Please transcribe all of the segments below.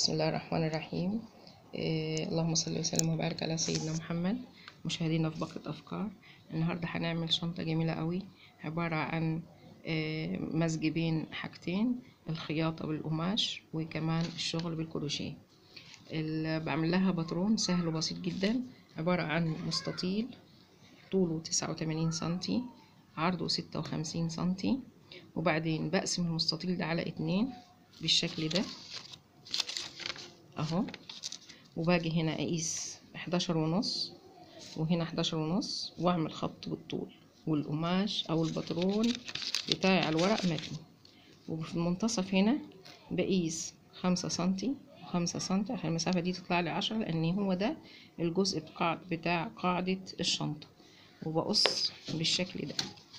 بسم الله الرحمن الرحيم إيه اللهم صل وسلم وبارك على سيدنا محمد مشاهدينا في باقة أفكار النهاردة هنعمل شنطة جميلة قوي عبارة عن إيه مزج بين حاجتين الخياطة بالقماش وكمان الشغل بالكروشيه اللي بعمل لها باترون سهل وبسيط جدا عبارة عن مستطيل طوله تسعة وتمانين سنتي عرضه ستة وخمسين سنتي وبعدين بقسم المستطيل ده على اتنين بالشكل ده اهو وباجي هنا اقيس حداشر ونص وهنا حداشر ونص واعمل خط بالطول والقماش او الباترون بتاعي على الورق متني وفي المنتصف هنا بقيس خمسة سنتي خمسة سنتي عشان المسافة دي تطلع لي عشرة لأن هو ده الجزء بتاع, بتاع قاعدة الشنطة وبقص بالشكل ده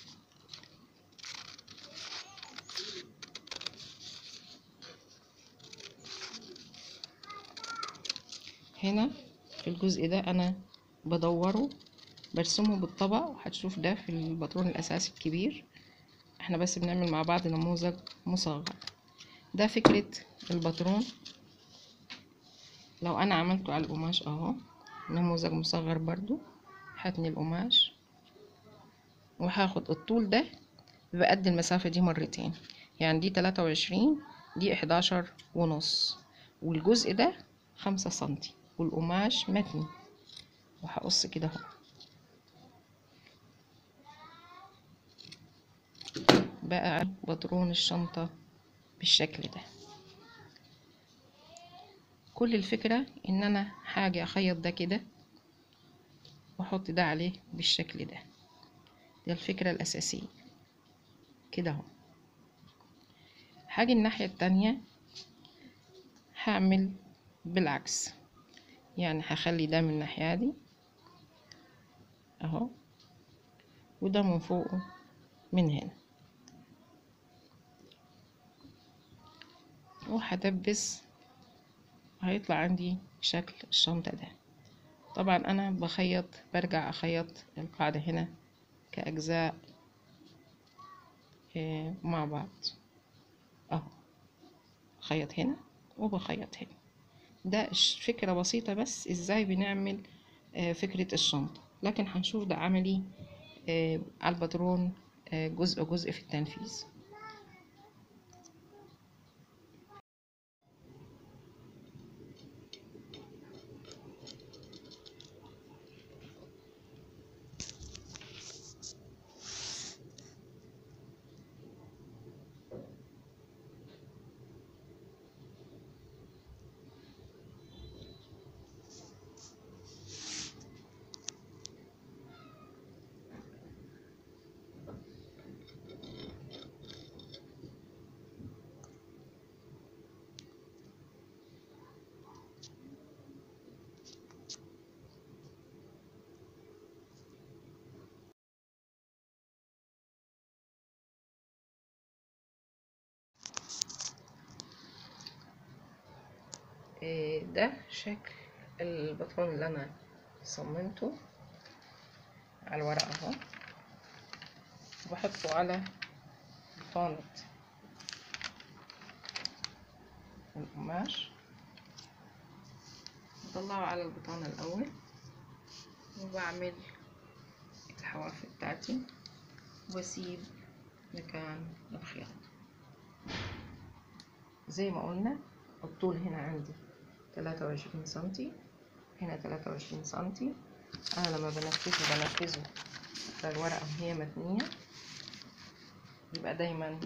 هنا في الجزء ده انا بدوره برسمه بالطبق وهتشوف ده في الباترون الاساسي الكبير احنا بس بنعمل مع بعض نموذج مصغر ده فكرة الباترون لو انا عملته على القماش اهو نموذج مصغر برضو هتني القماش وهاخد الطول ده بقد المسافة دي مرتين يعني دي تلاتة وعشرين دي احداشر ونص والجزء ده خمسة سنتي والقماش متني وهقص كده اهو بقى بطرون الشنطة بالشكل ده كل الفكرة ان انا حاجة اخيط ده كده واحط ده عليه بالشكل ده دي الفكرة الاساسية كده اهو هاجي الناحية التانية هعمل بالعكس يعني هخلي ده من الناحية دي اهو وده من فوقه من هنا وهدبس هيطلع عندي شكل الشنطة ده طبعا انا بخيط برجع اخيط القاعدة هنا كأجزاء مع بعض اهو خيط هنا وبخيط هنا ده فكرة بسيطة بس ازاي بنعمل فكرة الشنطة لكن هنشوف ده عملي على الباترون جزء جزء في التنفيذ ده شكل البطرون اللي انا صممته على الورقة اهو بحطه على بطانة القماش بطلعه على البطانة الاول وبعمل الحواف بتاعتي واسيب مكان الخياطة زي ما قلنا الطول هنا عندي تلاتة وعشرين سنتي هنا تلاتة وعشرين سنتي أنا لما بنفذه بنفذه على الورقة وهي متنية يبقى دايما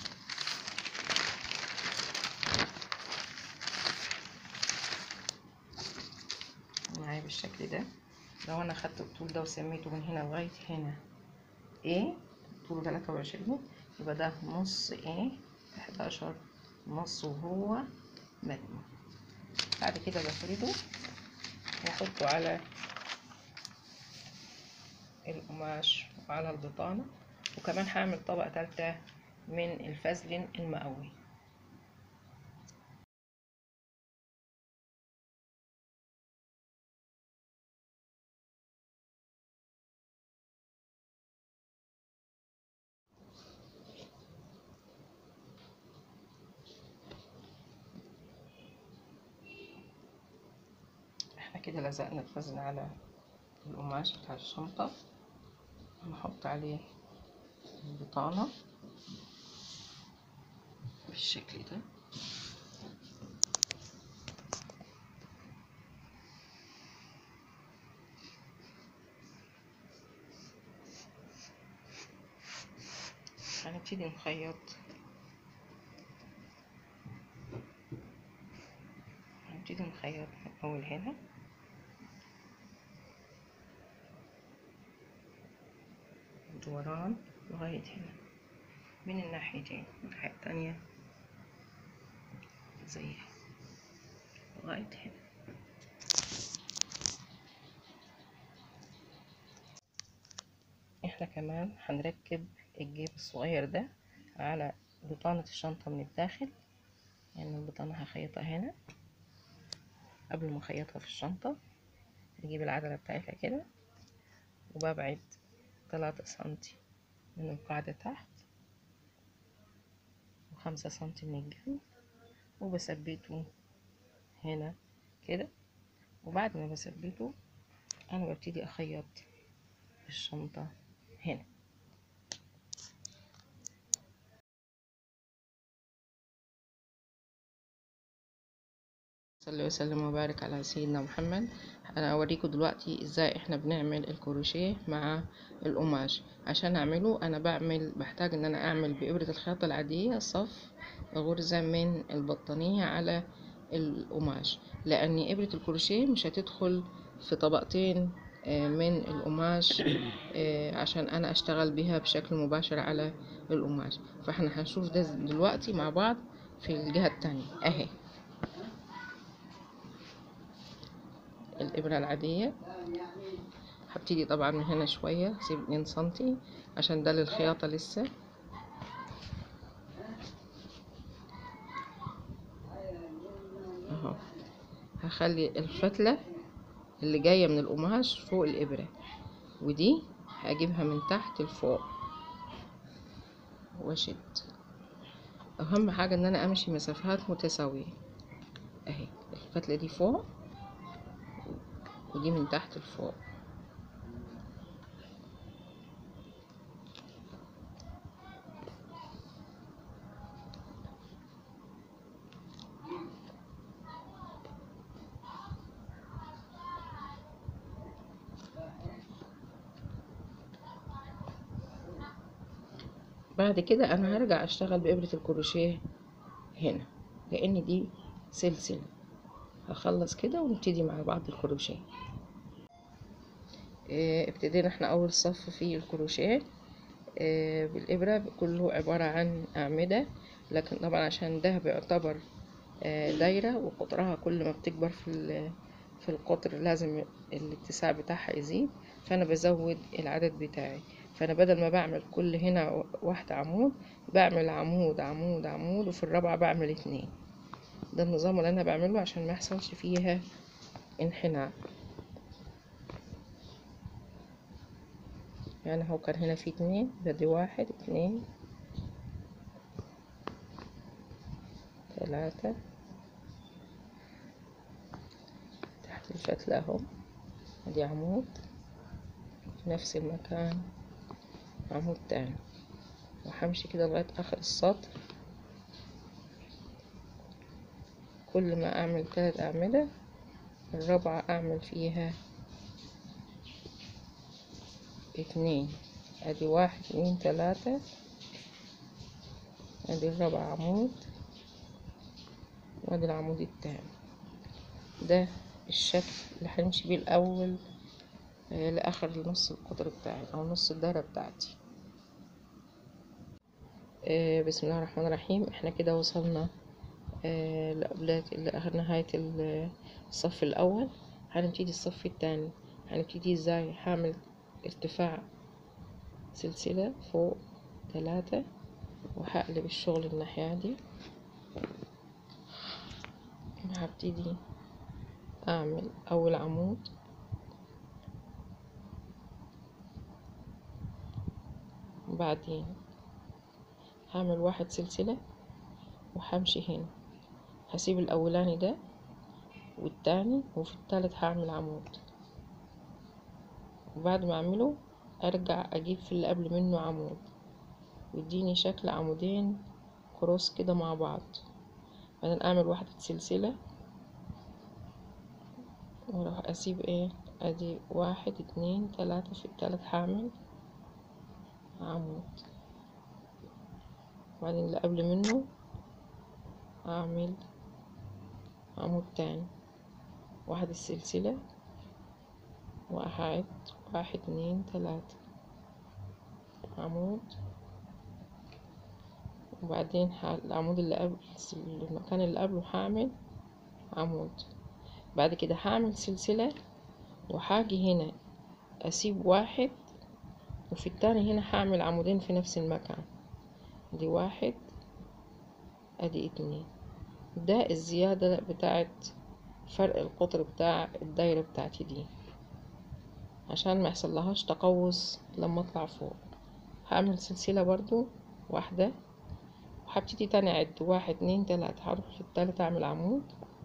معايا بالشكل ده لو أنا خدت الطول ده وسميته من هنا لغاية هنا ايه طوله تلاتة وعشرين يبقى ده نص ايه حداشر نص وهو متني بعد كده بفرده واحطه على القماش وعلى البطانة وكمان هعمل طبقة تالتة من الفازلين المقوي كده لزقنا الخزن على القماش بتاع الشنطة هنحط عليه البطانة بالشكل ده هنبتدي نخيط هنبتدي نخيط من أول هنا دوران لغاية هنا من الناحيتين الناحية التانية زيها لغاية هنا احنا كمان هنركب الجيب الصغير ده على بطانة الشنطة من الداخل يعني البطانة هخيطها هنا قبل ما اخيطها في الشنطة بجيب العجلة بتاعتها كده وببعد تلاتة سنتي من القاعدة تحت وخمسة سنتي من الجنب وبثبته هنا كده وبعد ما بثبته انا ببتدي اخيط الشنطة هنا صلى وسلم وبارك على سيدنا محمد انا اوريكم دلوقتي ازاي احنا بنعمل الكروشيه مع القماش عشان اعمله انا بعمل بحتاج ان انا اعمل بابرة الخياطة العادية صف غرزة من البطانية على القماش لان ابرة الكروشيه مش هتدخل في طبقتين من القماش عشان انا اشتغل بيها بشكل مباشر على القماش فاحنا هنشوف ده دلوقتي مع بعض في الجهة التانية اهي الإبرة العادية هبتدي طبعا من هنا شوية هسيب اتنين سنتي عشان ده للخياطة لسه اهو هخلي الفتلة اللي جاية من القماش فوق الإبرة ودي هجيبها من تحت لفوق واشد اهم حاجة ان انا امشي مسافات متساوية اهي الفتلة دي فوق ودي من تحت لفوق بعد كده انا هرجع اشتغل بابرة الكروشيه هنا لان دي سلسلة هخلص كده ونبتدي مع بعض الكروشيه اه ابتدينا احنا اول صف في الكروشيه اه بالابرة كله عبارة عن اعمدة لكن طبعا عشان ده بيعتبر اه دايرة وقطرها كل ما بتكبر في في القطر لازم الاتساع بتاعها يزيد فانا بزود العدد بتاعي فانا بدل ما بعمل كل هنا واحدة عمود بعمل عمود عمود عمود وفي الرابعة بعمل اتنين ده النظام اللي انا بعمله عشان ما يحصلش فيها انحناء يعني هو كان هنا في اتنين بدي واحد اتنين تلاتة تحت الفتلة اهو ادي عمود في نفس المكان عمود تاني وهمشي كده لغاية اخر السطر كل ما اعمل تلات اعمدة الرابعة اعمل فيها اتنين ادي واحد اتنين تلاتة ادي الرابع عمود وادي العمود التاني ده الشكل اللي هنمشي بيه الاول لاخر نص القطر بتاعي او نص الدايرة بتاعتي بسم الله الرحمن الرحيم احنا كده وصلنا لآخر نهاية الصف الأول هنبتدي الصف التاني هنبتدي ازاي هعمل ارتفاع سلسلة فوق ثلاثة وهقلب الشغل الناحية دي هبتدي أعمل أول عمود بعدين هعمل واحد سلسلة وهمشي هنا هسيب الأولاني ده والتاني وفي التالت هعمل عمود وبعد ما اعمله ارجع اجيب في اللي قبل منه عمود ويديني شكل عمودين كروس كده مع بعض بعدين اعمل واحدة سلسلة واروح اسيب ايه ادي واحد اتنين تلاتة في التالت هعمل عمود بعدين اللي قبل منه اعمل عمود تاني واحدة سلسلة وأعد واحد اتنين تلاتة عمود وبعدين العمود اللي قبل المكان اللي قبله هعمل عمود بعد كده هعمل سلسلة وهاجي هنا أسيب واحد وفي التاني هنا هعمل عمودين في نفس المكان دي واحد ادي اتنين ده الزيادة بتاعت فرق القطر بتاع الدايرة بتاعتي دي عشان ما يحصلهاش تقوس لما اطلع فوق هعمل سلسلة برضو واحدة وهبتدي تاني اعد واحد اتنين تلاتة هروح في التالت اعمل عمود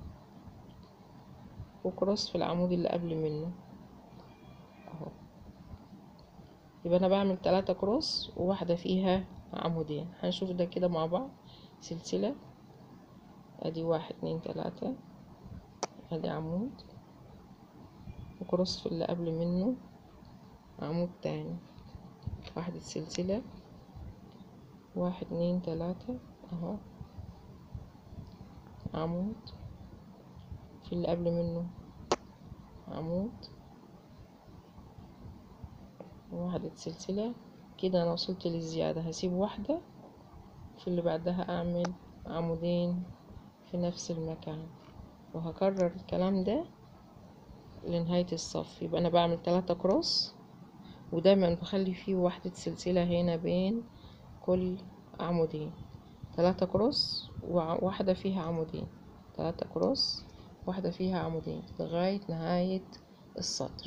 وكروس في العمود اللي قبل منه اهو يبقى انا بعمل تلاتة كروس وواحدة فيها عمودين هنشوف ده كده مع بعض سلسلة ادي واحد اتنين تلاتة ادي عمود وكروس في اللي قبل منه عمود تاني واحدة سلسلة واحد اتنين تلاتة اهو عمود في اللي قبل منه عمود واحدة سلسلة كده انا وصلت للزيادة هسيب واحدة في اللي بعدها اعمل عمودين في نفس المكان وهكرر الكلام ده لنهاية الصف يبقى انا بعمل تلاتة كروس ودايما بخلي فيه واحدة سلسلة هنا بين كل عمودين تلاتة كروس وواحدة فيها عمودين تلاتة كروس واحدة فيها عمودين لغاية نهاية السطر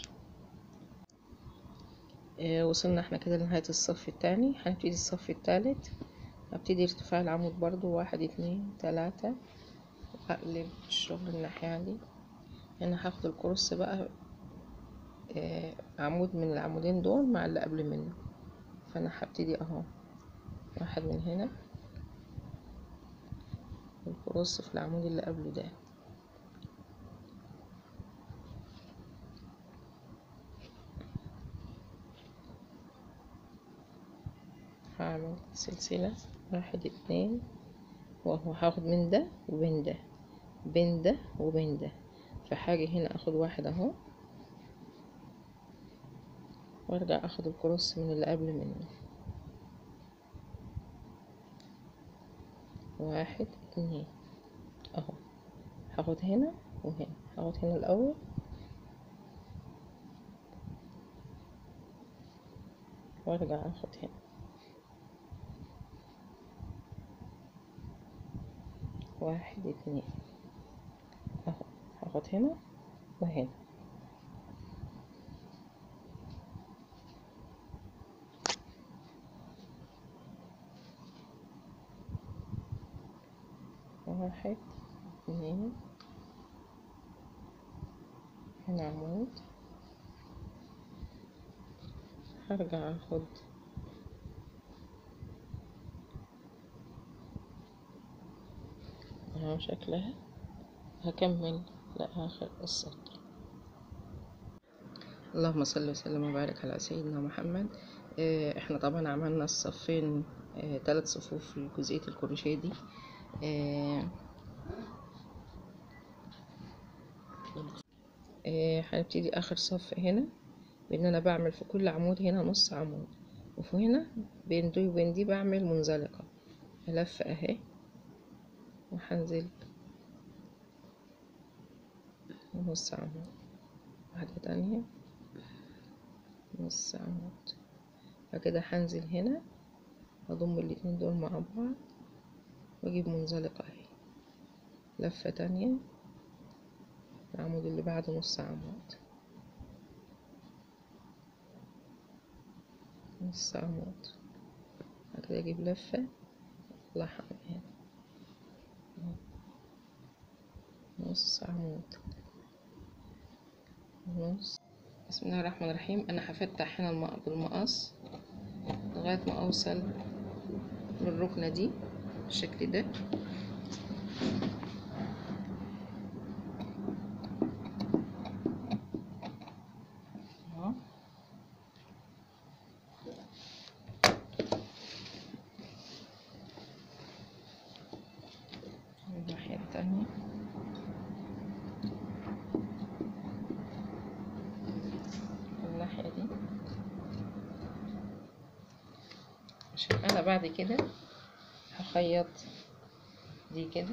آه وصلنا احنا كده لنهاية الصف التاني هنبتدي الصف التالت هبتدي ارتفاع العمود برضو واحد اتنين تلاتة واقلب الشغل الناحية دي هنا هاخد الكروس بقى آه عمود من العمودين دول مع اللي قبل منه فانا هبتدي اهو واحد من هنا والكروس في العمود اللي قبله ده هعمل سلسلة واحد اتنين وهو هاخد من ده وبين ده بين ده وبين ده فحاجة هنا اخد واحد اهو وارجع اخد الكروس من اللي قبل منه واحد اتنين اهو هاخد هنا وهنا هاخد هنا الاول وارجع اخد هنا واحد اتنين اهو هاخد هنا وهنا واحد اتنين هنا عمود هرجع اخد اهو شكلها هكمل لآخر السطر اللهم صل وسلم وبارك على سيدنا محمد اه احنا طبعا عملنا الصفين اه تلات صفوف في جزئية الكروشيه دي اه هنبتدي اخر صف هنا بان انا بعمل في كل عمود هنا نص عمود وفي هنا بين دي وبين دي بعمل منزلقة لفة اهي وهنزل نص عمود واحدة تانية نص عمود فكده هنزل هنا اضم الاتنين دول مع بعض واجيب منزلقة اهي لفة تانية العمود اللي بعده نص عمود نص عمود بعد كده اجيب لفة اطلعها من هنا نص عمود نص بسم الله الرحمن الرحيم انا هفتح هنا الم- بالمقص لغايه ما اوصل للركنه دي بالشكل ده اهو الناحيه التانيه الناحيه دي عشان انا بعد كده هخيط دي كده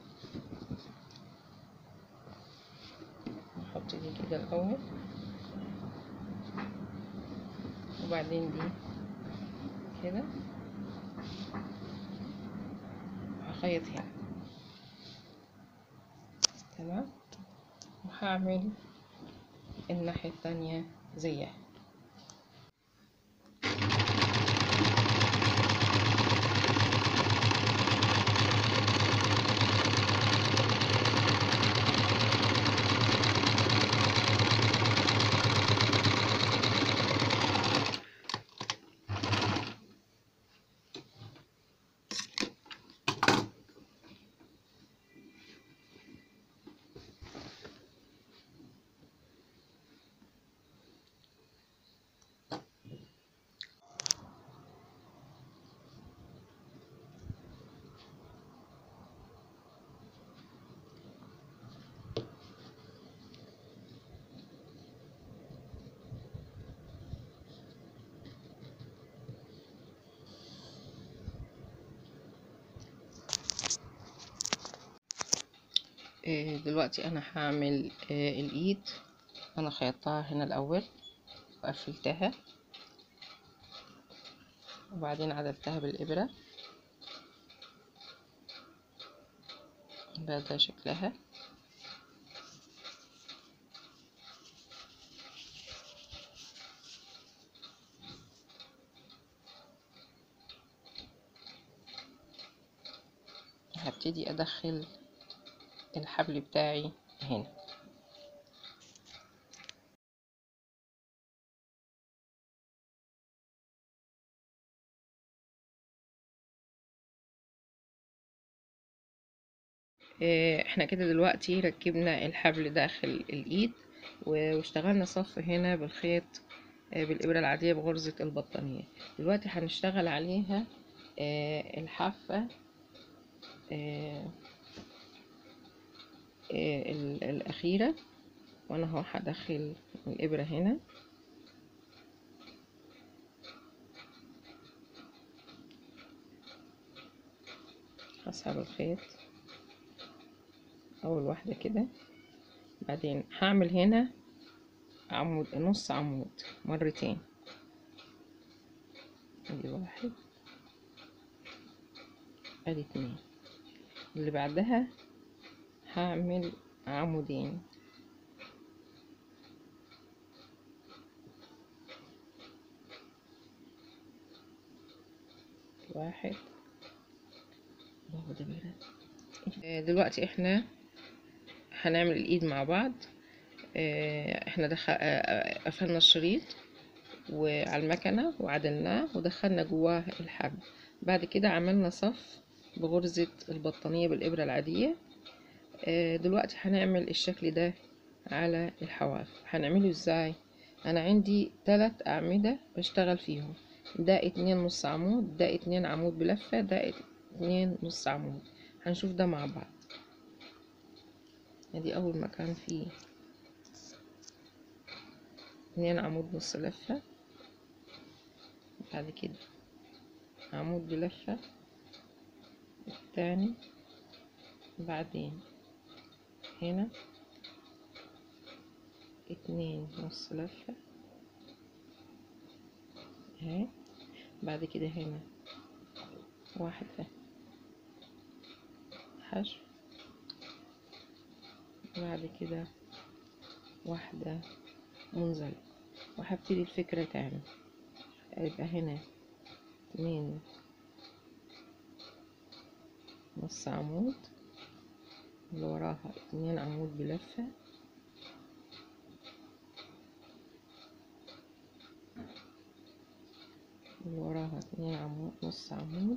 نحط دي كده الاول وبعدين دي كده هخيط هنا تمام وهعمل الناحية التانية زيها آه، دلوقتي انا هعمل آه، الايد انا خيطتها هنا الاول وقفلتها وبعدين عدلتها بالابرة ده ده شكلها هبتدي ادخل الحبل بتاعي هنا آه، احنا كده دلوقتي ركبنا الحبل داخل الايد و- واشتغلنا صف هنا بالخيط آه، بالابرة العادية بغرزة البطانية دلوقتي هنشتغل عليها آه، الحافة آه، آه، ال- الأخيرة وأنا اهو هدخل الإبرة هنا هسحب الخيط أول واحدة كده بعدين هعمل هنا عمود نص عمود مرتين ادي واحد ادي اتنين اللي بعدها هعمل عمودين واحد الله ده برد آه، دلوقتي احنا هنعمل الايد مع بعض آه، احنا دخل... آه، قفلنا الشريط وعلى المكنة وعدلناه ودخلنا جواه الحبل بعد كده عملنا صف بغرزة البطانية بالإبرة العادية آه، دلوقتي هنعمل الشكل ده على الحواف هنعمله ازاي انا عندي تلات اعمدة بشتغل فيهم ده اتنين نص عمود ده اتنين عمود بلفة ده اتنين نص عمود هنشوف ده مع بعض ادي اول مكان فيه اتنين عمود نص لفة بعد كده عمود بلفة التاني بعدين هنا اتنين نص لفة اهي بعد كده هنا واحدة حشو بعد كده واحدة منزلقة وهبتدي الفكرة تاني يبقى هنا اتنين نص عمود اللي وراها اتنين عمود بلفة اللي وراها اتنين عمود نص عمود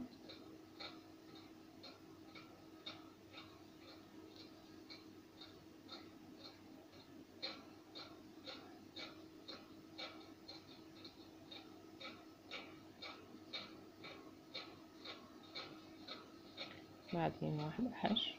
بعدين واحدة حشو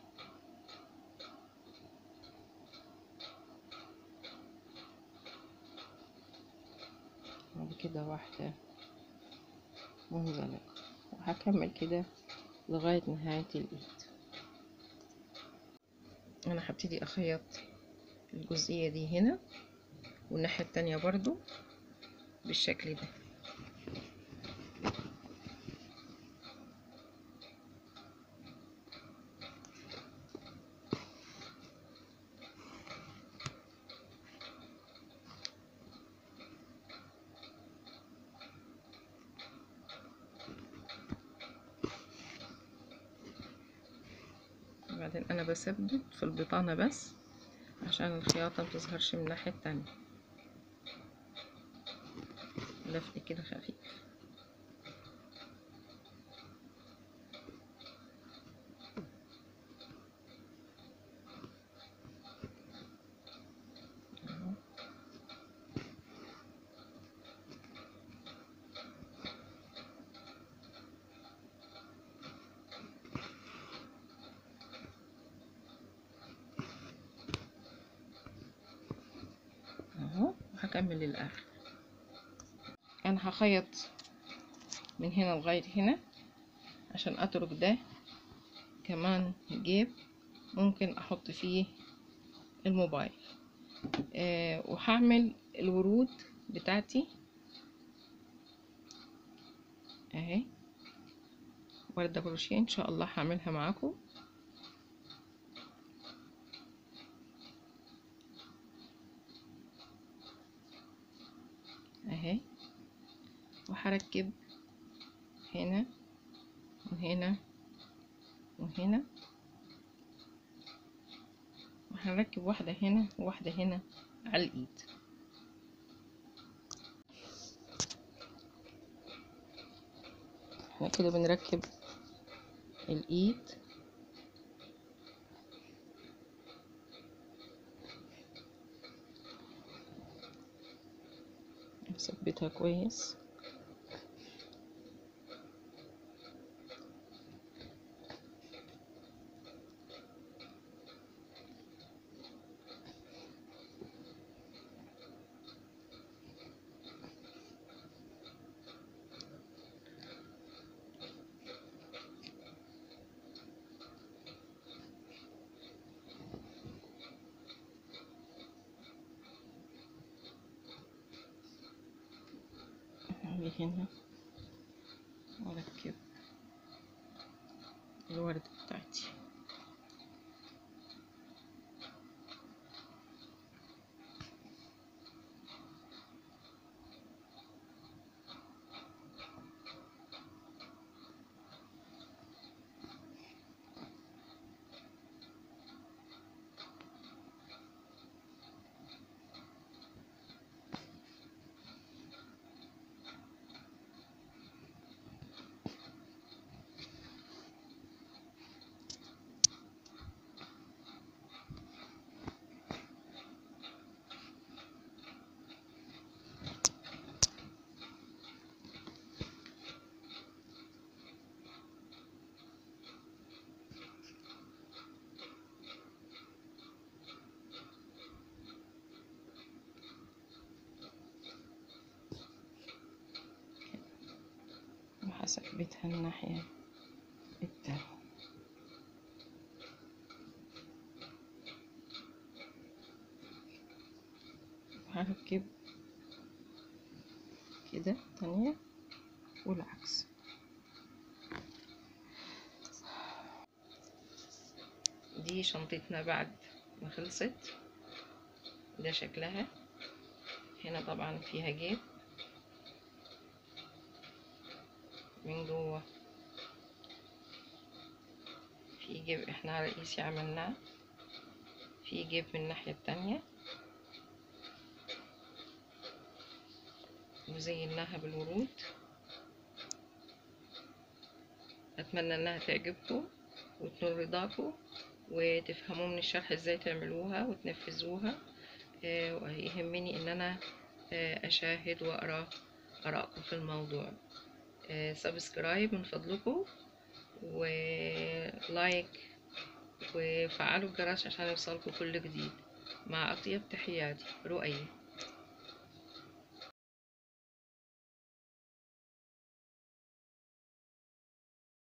بعد كده واحدة منزلقة وهكمل كده لغاية نهاية الإيد أنا هبتدي أخيط الجزئية دي هنا والناحية التانية برضو بالشكل ده وبعدين انا بثبت في البطانة بس عشان الخياطة متظهرش من الناحية التانية لفت كده خفيف أهو. اهو وهكمل للاخر انا هخيط من هنا لغاية هنا عشان اترك ده كمان جيب ممكن احط فيه الموبايل آه وهعمل الورود بتاعتي اهي وردة كروشيه ان شاء الله هعملها معاكم اهي وهركب هنا وهنا وهنا وهنركب واحدة هنا وواحدة هنا على الإيد احنا كده بنركب الإيد نثبتها كويس أجي هنا وأركب الوردة بتاعتي وهثبتها الناحية التانية وهركب كده تانية والعكس دي شنطتنا بعد ما خلصت ده شكلها هنا طبعا فيها جيب من جوه في جيب احنا رئيسي عملناه في جيب من الناحية التانية وزيناها بالورود أتمنى إنها تعجبكم وتنول رضاكم وتفهموا من الشرح ازاي تعملوها وتنفذوها آه، ويهمني ان انا آه، اشاهد واقرا ارائكم في الموضوع آه، سبسكرايب من فضلكم ولايك وفعلوا الجرس عشان يوصلكم كل جديد مع اطيب تحياتي رؤية